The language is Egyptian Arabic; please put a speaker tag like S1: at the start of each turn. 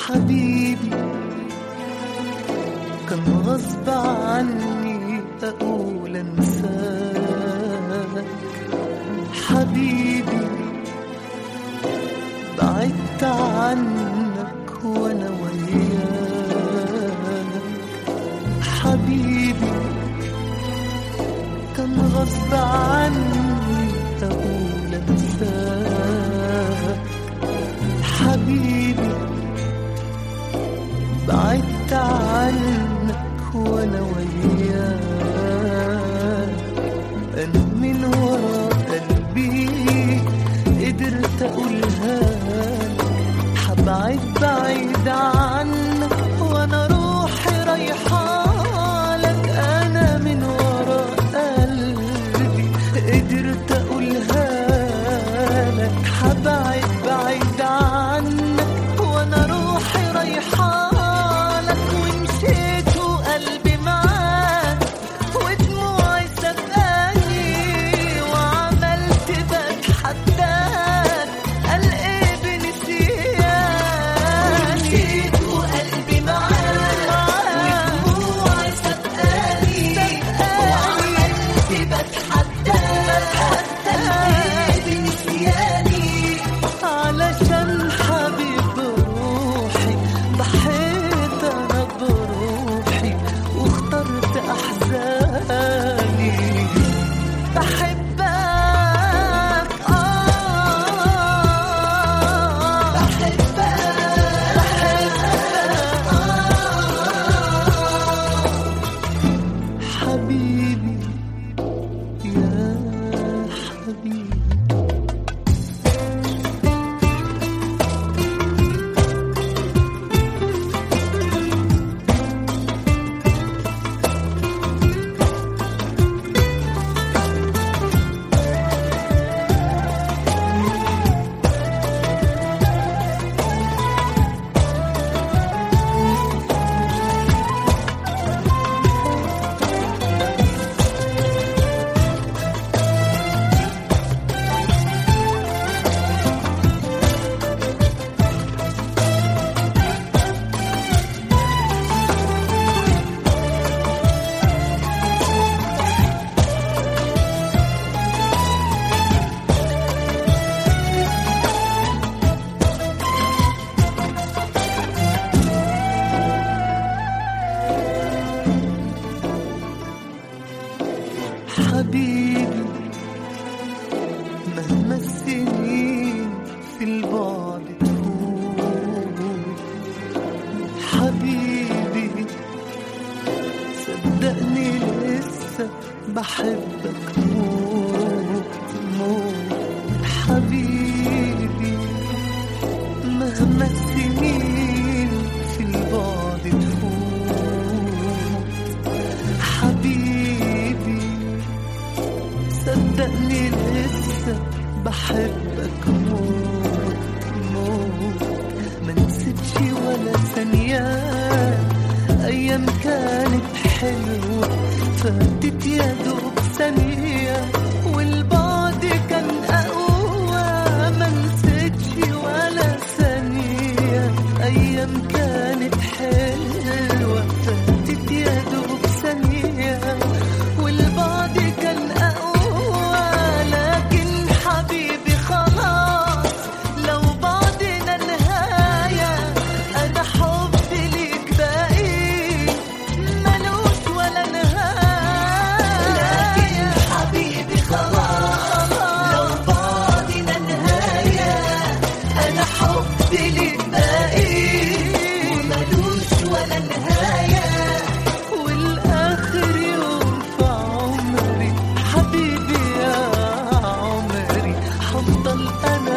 S1: حبيبي كان غصب عني أقول أنساك حبيبي بعدت عنك وأنا وياك حبيبي كان غصب عني أقول أنساك حبيبي بعدت عنك وانا وياك انا من ورا قلبي قدرت اقولها لك حبعد بعيد عنك وانا روحي رايحه لك انا من ورا قلبي قدرت اقولها لك حبعد بعيد عنك وانا روحي رايحه لك ومشيت وقلبي معاك ودموعي سبقاني وعملت بتحداك قال ايه بنسيان مشيت وقلبي معاك ودموعي سبقاني وعملت بتحداك قال ايه بنسياني علشان حبيب روحي ضحيت انا بروحي واخترت احزاني بحبك آه بحبك بحبك حبيبي يا حبيبي حبيبي مهما السنين في البعد تفوت حبيبي صدقني لسه بحبك موت موت حبيبي مهما السنين في البعد تفوت حبيبي صدقني لسه بحبك موت موت ما نسيتش ولا ثانية أيام كانت حلوة فاتت يا دوب ثانية والبعد كان أقوى ما نسيتش ولا ثانية أيام كانت حلوة فاتت يا دوب ثانية والبعد كان أقوى لكن حبيبي خلاص لو بعدنا نهاية أنا حبي ليك باقي ملوش ولا نهاية لكن حبيبي خلاص لو بعدنا نهاية أنا حبي ليك باقي وملوش ولا نهاية والآخر يوم في عمري حبيبي يا عمري حفضل أنا